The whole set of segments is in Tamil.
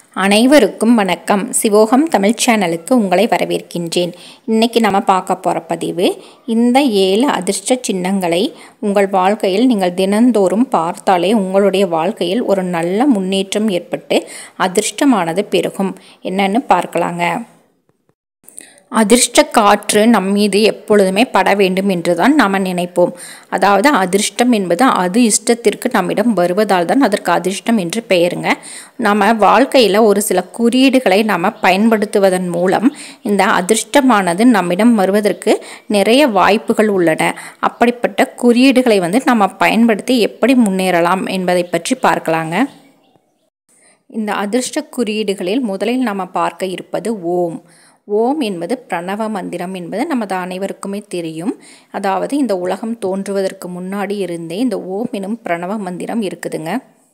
அனைவருக்கும் வணக்கம் சிவோகம் தமிழ் சேனலுக்கு உங்களை வரவேற்கின்றேன் இன்னைக்கு நம்ம பார்க்க போகிற பதிவு இந்த ஏழு அதிர்ஷ்ட சின்னங்களை உங்கள் வாழ்க்கையில் நீங்கள் தினந்தோறும் பார்த்தாலே உங்களுடைய வாழ்க்கையில் ஒரு நல்ல முன்னேற்றம் ஏற்பட்டு அதிர்ஷ்டமானது பெருகும் என்னன்னு பார்க்கலாங்க அதிர்ஷ்ட காற்று நம் மீது எப்பொழுதுமே பட வேண்டும் என்று தான் நாம் நினைப்போம் அதாவது அதிர்ஷ்டம் என்பது அது இஷ்டத்திற்கு நம்மிடம் வருவதால் தான் அதற்கு அதிர்ஷ்டம் என்று பெயருங்க நம்ம வாழ்க்கையில் ஒரு சில குறியீடுகளை நாம் பயன்படுத்துவதன் மூலம் இந்த அதிர்ஷ்டமானது நம்மிடம் வருவதற்கு நிறைய வாய்ப்புகள் உள்ளன அப்படிப்பட்ட குறியீடுகளை வந்து நம்ம பயன்படுத்தி எப்படி முன்னேறலாம் என்பதை பற்றி பார்க்கலாங்க இந்த அதிர்ஷ்ட குறியீடுகளில் முதலில் நாம் பார்க்க இருப்பது ஓம் ஓம் என்பது பிரணவ மந்திரம் என்பது நமது அனைவருக்குமே தெரியும் அதாவது இந்த உலகம் தோன்றுவதற்கு முன்னாடி இருந்தே இந்த ஓம் எனும் பிரணவ மந்திரம் இருக்குதுங்க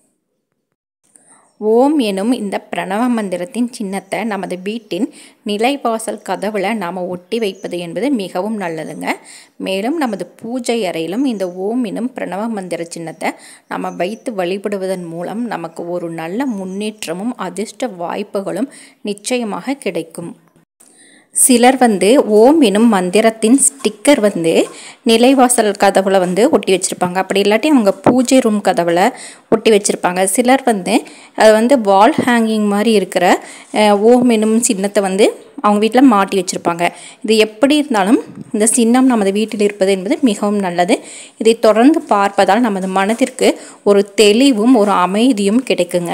ஓம் எனும் இந்த பிரணவ மந்திரத்தின் சின்னத்தை நமது வீட்டின் நிலைவாசல் கதவில் நாம் ஒட்டி வைப்பது என்பது மிகவும் நல்லதுங்க மேலும் நமது பூஜை அறையிலும் இந்த ஓம் எனும் பிரணவ மந்திர சின்னத்தை நம்ம வைத்து வழிபடுவதன் மூலம் நமக்கு ஒரு நல்ல முன்னேற்றமும் அதிர்ஷ்ட வாய்ப்புகளும் நிச்சயமாக கிடைக்கும் சிலர் வந்து ஓம் எனும் மந்திரத்தின் ஸ்டிக்கர் வந்து நிலைவாசல் கதவில் வந்து ஒட்டி வச்சுருப்பாங்க அப்படி இல்லாட்டி அவங்க பூஜை ரூம் கதவில் ஒட்டி வச்சுருப்பாங்க சிலர் வந்து அது வந்து வால் ஹேங்கிங் மாதிரி இருக்கிற ஓம் எனும் சின்னத்தை வந்து அவங்க வீட்டில் மாட்டி வச்சுருப்பாங்க இது எப்படி இருந்தாலும் இந்த சின்னம் நமது வீட்டில் இருப்பது என்பது மிகவும் நல்லது இதை தொடர்ந்து பார்ப்பதால் நமது மனதிற்கு ஒரு தெளிவும் ஒரு அமைதியும் கிடைக்குங்க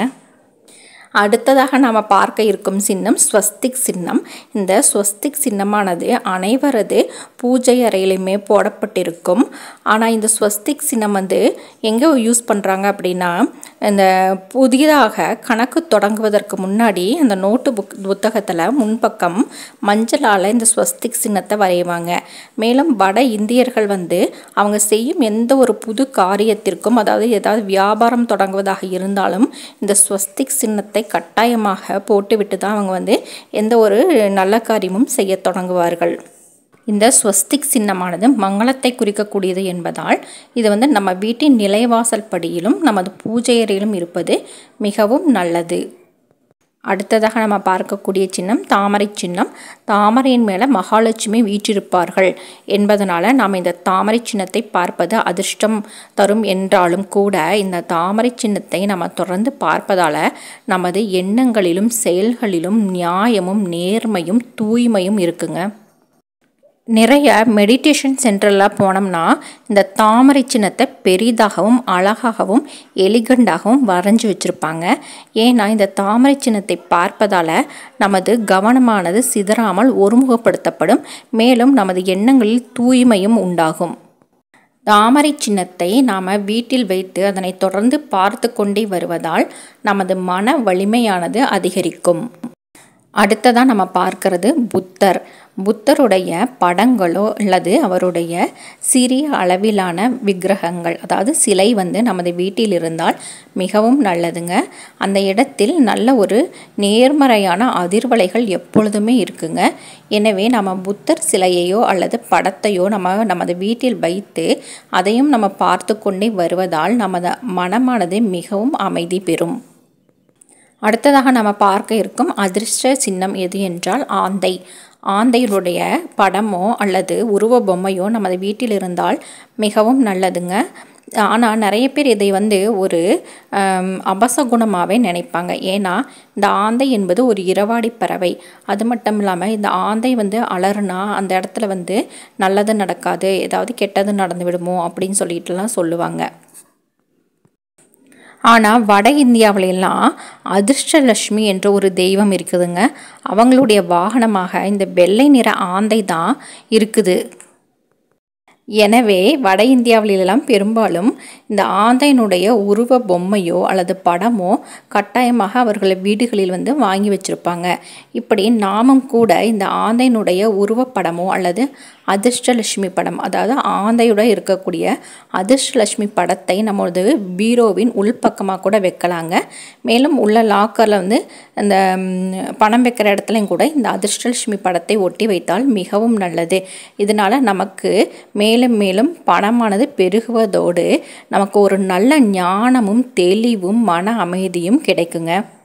அடுத்ததாக நாம் பார்க்க இருக்கும் சின்னம் ஸ்வஸ்திக் சின்னம் இந்த ஸ்வஸ்திக் சின்னமானது அனைவரது பூஜை அறையிலுமே போடப்பட்டிருக்கும் ஆனால் இந்த ஸ்வஸ்திக் சின்னம் வந்து எங்கே யூஸ் பண்ணுறாங்க அப்படின்னா இந்த புதிதாக கணக்கு தொடங்குவதற்கு முன்னாடி அந்த நோட்டு புக் புத்தகத்தில் முன்பக்கம் மஞ்சளால் இந்த ஸ்வஸ்திக் சின்னத்தை வரைவாங்க மேலும் வட இந்தியர்கள் வந்து அவங்க செய்யும் எந்த ஒரு புது காரியத்திற்கும் அதாவது ஏதாவது வியாபாரம் தொடங்குவதாக இருந்தாலும் இந்த ஸ்வஸ்திக் சின்னத்தை கட்டாயமாக போட்டுவிட்டு தான் அவங்க வந்து எந்த ஒரு நல்ல காரியமும் செய்ய தொடங்குவார்கள் இந்த ஸ்வஸ்திக் சின்னமானது மங்களத்தை குறிக்கக்கூடியது என்பதால் இது வந்து நம்ம வீட்டின் நிலைவாசல் படியிலும் நமது பூஜை அறையிலும் இருப்பது மிகவும் நல்லது அடுத்ததாக நம்ம பார்க்கக்கூடிய சின்னம் தாமரை சின்னம் தாமரையின் மேலே மகாலட்சுமி வீற்றிருப்பார்கள் என்பதனால நாம் இந்த தாமரை சின்னத்தை பார்ப்பது அதிர்ஷ்டம் தரும் என்றாலும் கூட இந்த தாமரை சின்னத்தை நம்ம தொடர்ந்து பார்ப்பதால் நமது எண்ணங்களிலும் செயல்களிலும் நியாயமும் நேர்மையும் தூய்மையும் இருக்குங்க நிறைய மெடிடேஷன் சென்டரில் போனோம்னா இந்த தாமரை சின்னத்தை பெரிதாகவும் அழகாகவும் எலிகண்டாகவும் வரைஞ்சி வச்சுருப்பாங்க ஏன்னா இந்த தாமரை சின்னத்தை பார்ப்பதால் நமது கவனமானது சிதறாமல் ஒருமுகப்படுத்தப்படும் மேலும் நமது எண்ணங்களில் தூய்மையும் உண்டாகும் தாமரை சின்னத்தை நாம் வீட்டில் வைத்து அதனை தொடர்ந்து பார்த்து கொண்டே வருவதால் நமது மன வலிமையானது அதிகரிக்கும் அடுத்ததாக நம்ம பார்க்கறது புத்தர் புத்தருடைய படங்களோ அல்லது அவருடைய சிறிய அளவிலான விக்கிரகங்கள் அதாவது சிலை வந்து நமது வீட்டில் இருந்தால் மிகவும் நல்லதுங்க அந்த இடத்தில் நல்ல ஒரு நேர்மறையான அதிர்வலைகள் எப்பொழுதுமே இருக்குங்க எனவே நம்ம புத்தர் சிலையையோ அல்லது படத்தையோ நம்ம நமது வீட்டில் வைத்து அதையும் நம்ம பார்த்து கொண்டே வருவதால் நமது மனமானது மிகவும் அமைதி பெறும் அடுத்ததாக நம்ம பார்க்க இருக்கும் அதிர்ஷ்ட சின்னம் எது என்றால் ஆந்தை ஆந்தையினுடைய படமோ அல்லது உருவ பொம்மையோ நமது வீட்டில் இருந்தால் மிகவும் நல்லதுங்க ஆனால் நிறைய பேர் இதை வந்து ஒரு அபசகுணமாகவே நினைப்பாங்க ஏன்னா இந்த ஆந்தை என்பது ஒரு இரவாடி பறவை அது மட்டும் இல்லாமல் இந்த ஆந்தை வந்து அலறுனா அந்த இடத்துல வந்து நல்லது நடக்காது ஏதாவது கெட்டது நடந்து விடுமோ அப்படின்னு சொல்லிட்டுலாம் சொல்லுவாங்க ஆனால் வட இந்தியாவிலெல்லாம் அதிர்ஷ்டலட்சுமி என்ற ஒரு தெய்வம் இருக்குதுங்க அவங்களுடைய வாகனமாக இந்த வெள்ளை நிற ஆந்தை தான் இருக்குது எனவே வட இந்தியாவிலெல்லாம் பெரும்பாலும் இந்த ஆந்தையினுடைய உருவ பொம்மையோ அல்லது படமோ கட்டாயமாக அவர்கள் வீடுகளில் வந்து வாங்கி வச்சுருப்பாங்க இப்படி நாமும் கூட இந்த ஆந்தையினுடைய உருவப்படமோ அல்லது அதிர்ஷ்டலட்சுமி படம் அதாவது ஆந்தையுடன் இருக்கக்கூடிய அதிர்ஷ்டலட்சுமி படத்தை நம்மளது பீரோவின் உள்பக்கமாக கூட வைக்கலாங்க மேலும் உள்ள லாக்கரில் வந்து இந்த பணம் வைக்கிற இடத்துலையும் கூட இந்த அதிர்ஷ்டலட்சுமி படத்தை ஒட்டி வைத்தால் மிகவும் நல்லது இதனால் நமக்கு மேலும் மேலும் பணமானது பெருகுவதோடு நமக்கு ஒரு நல்ல ஞானமும் தெளிவும் மன அமைதியும் கிடைக்குங்க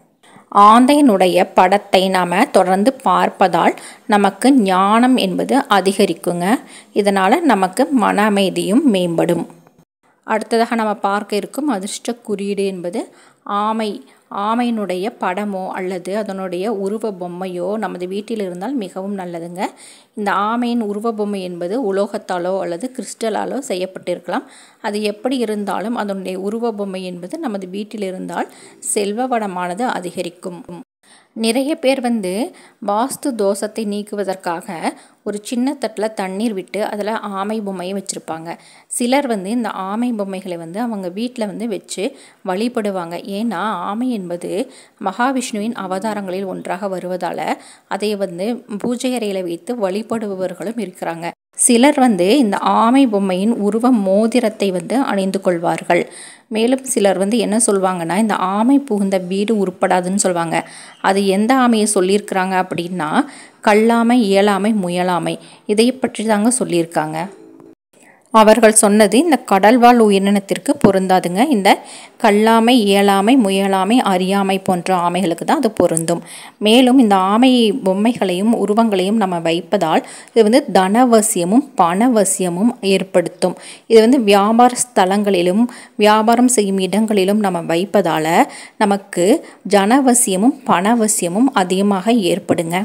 ஆந்தையினுடைய படத்தை நாம் தொடர்ந்து பார்ப்பதால் நமக்கு ஞானம் என்பது அதிகரிக்குங்க இதனால் நமக்கு மன அமைதியும் மேம்படும் அடுத்ததாக நம்ம பார்க்க இருக்கும் அதிர்ஷ்ட குறியீடு என்பது ஆமை ஆமையினுடைய படமோ அல்லது அதனுடைய உருவ பொம்மையோ நமது வீட்டில் இருந்தால் மிகவும் நல்லதுங்க இந்த ஆமையின் உருவ பொம்மை என்பது உலோகத்தாலோ அல்லது கிறிஸ்டலாலோ செய்யப்பட்டிருக்கலாம் அது எப்படி இருந்தாலும் அதனுடைய உருவ பொம்மை என்பது நமது வீட்டில் இருந்தால் செல்வ வளமானது அதிகரிக்கும் நிறைய பேர் வந்து வாஸ்து தோஷத்தை நீக்குவதற்காக ஒரு சின்ன தட்டில் தண்ணீர் விட்டு அதில் ஆமை பொம்மையை வச்சுருப்பாங்க சிலர் வந்து இந்த ஆமை பொம்மைகளை வந்து அவங்க வீட்டில் வந்து வச்சு வழிபடுவாங்க ஏன்னா ஆமை என்பது மகாவிஷ்ணுவின் அவதாரங்களில் ஒன்றாக வருவதால் அதை வந்து பூஜை அறையில் வைத்து வழிபடுபவர்களும் இருக்கிறாங்க சிலர் வந்து இந்த ஆமை பொம்மையின் உருவ மோதிரத்தை வந்து அணிந்து கொள்வார்கள் மேலும் சிலர் வந்து என்ன சொல்லுவாங்கன்னா இந்த ஆமை புகுந்த வீடு உருப்படாதுன்னு சொல்லுவாங்க அது எந்த ஆமையை சொல்லியிருக்கிறாங்க அப்படின்னா கல்லாமை இயலாமை முயலாமை இதை பற்றி தாங்க சொல்லியிருக்காங்க அவர்கள் சொன்னது இந்த கடல்வாழ் உயிரினத்திற்கு பொருந்தாதுங்க இந்த கல்லாமை இயலாமை முயலாமை அறியாமை போன்ற ஆமைகளுக்கு தான் அது பொருந்தும் மேலும் இந்த ஆமை பொம்மைகளையும் உருவங்களையும் நம்ம வைப்பதால் இது வந்து தனவசியமும் பணவசியமும் ஏற்படுத்தும் இது வந்து வியாபார ஸ்தலங்களிலும் வியாபாரம் செய்யும் இடங்களிலும் நம்ம வைப்பதால் நமக்கு ஜனவசியமும் பணவசியமும் அதிகமாக ஏற்படுங்க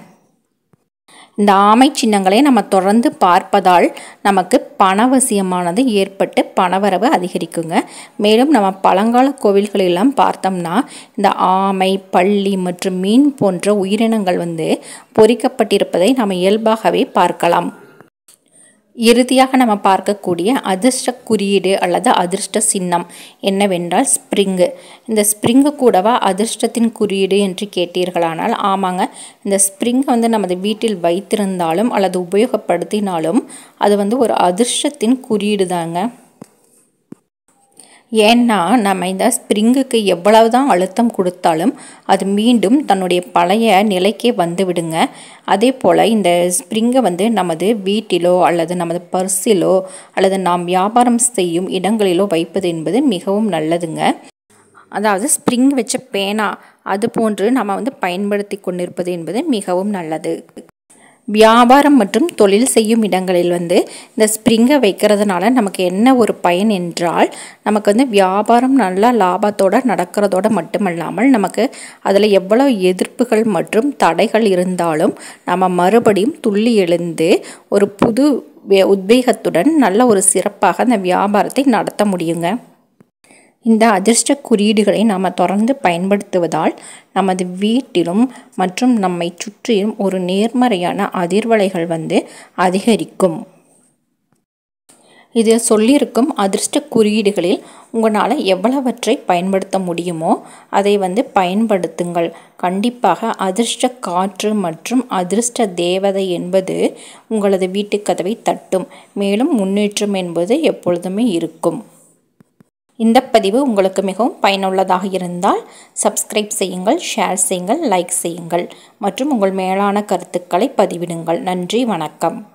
இந்த ஆமை சின்னங்களை நம்ம தொடர்ந்து பார்ப்பதால் நமக்கு பணவசியமானது ஏற்பட்டு பணவரவு அதிகரிக்குங்க மேலும் நம்ம பழங்கால கோவில்களெல்லாம் பார்த்தோம்னா இந்த ஆமை பள்ளி மற்றும் மீன் போன்ற உயிரினங்கள் வந்து பொறிக்கப்பட்டிருப்பதை நம்ம இயல்பாகவே பார்க்கலாம் இறுதியாக நம்ம பார்க்கக்கூடிய அதிர்ஷ்ட குறியீடு அல்லது அதிர்ஷ்ட சின்னம் என்னவென்றால் ஸ்ப்ரிங்கு இந்த ஸ்ப்ரிங்கு கூடவா அதிர்ஷ்டத்தின் குறியீடு என்று கேட்டீர்களானால் ஆமாங்க இந்த ஸ்ப்ரிங்கை வந்து நமது வீட்டில் வைத்திருந்தாலும் அல்லது உபயோகப்படுத்தினாலும் அது வந்து ஒரு அதிர்ஷ்டத்தின் குறியீடு தாங்க ஏன்னா நம்ம இந்த ஸ்ப்ரிங்குக்கு எவ்வளவு தான் அழுத்தம் கொடுத்தாலும் அது மீண்டும் தன்னுடைய பழைய நிலைக்கே வந்து விடுங்க அதே போல் இந்த ஸ்ப்ரிங்கை வந்து நமது வீட்டிலோ அல்லது நமது பர்ஸிலோ அல்லது நாம் வியாபாரம் செய்யும் இடங்களிலோ வைப்பது என்பது மிகவும் நல்லதுங்க அதாவது ஸ்ப்ரிங் வச்ச பேனா அது போன்று நம்ம வந்து பயன்படுத்தி கொண்டிருப்பது என்பது மிகவும் நல்லது வியாபாரம் மற்றும் தொழில் செய்யும் இடங்களில் வந்து இந்த ஸ்ப்ரிங்கை வைக்கிறதுனால நமக்கு என்ன ஒரு பயன் என்றால் நமக்கு வந்து வியாபாரம் நல்லா லாபத்தோடு நடக்கிறதோடு மட்டுமல்லாமல் நமக்கு அதில் எவ்வளோ எதிர்ப்புகள் மற்றும் தடைகள் இருந்தாலும் நம்ம மறுபடியும் துள்ளி எழுந்து ஒரு புது உத்வேகத்துடன் நல்ல ஒரு சிறப்பாக அந்த வியாபாரத்தை நடத்த முடியுங்க இந்த அதிர்ஷ்ட குறியீடுகளை நாம் தொடர்ந்து பயன்படுத்துவதால் நமது வீட்டிலும் மற்றும் நம்மை சுற்றியும் ஒரு நேர்மறையான அதிர்வலைகள் வந்து அதிகரிக்கும் இது சொல்லியிருக்கும் அதிர்ஷ்ட குறியீடுகளில் உங்களால் எவ்வளவற்றை பயன்படுத்த முடியுமோ அதை வந்து பயன்படுத்துங்கள் கண்டிப்பாக அதிர்ஷ்ட காற்று மற்றும் அதிர்ஷ்ட தேவதை என்பது உங்களது வீட்டு கதவை தட்டும் மேலும் முன்னேற்றம் என்பது எப்பொழுதுமே இருக்கும் இந்த பதிவு உங்களுக்கு மிகவும் பயனுள்ளதாக இருந்தால் சப்ஸ்கிரைப் செய்யுங்கள் ஷேர் செய்யுங்கள் லைக் செய்யுங்கள் மற்றும் உங்கள் மேலான கருத்துக்களை பதிவிடுங்கள் நன்றி வணக்கம்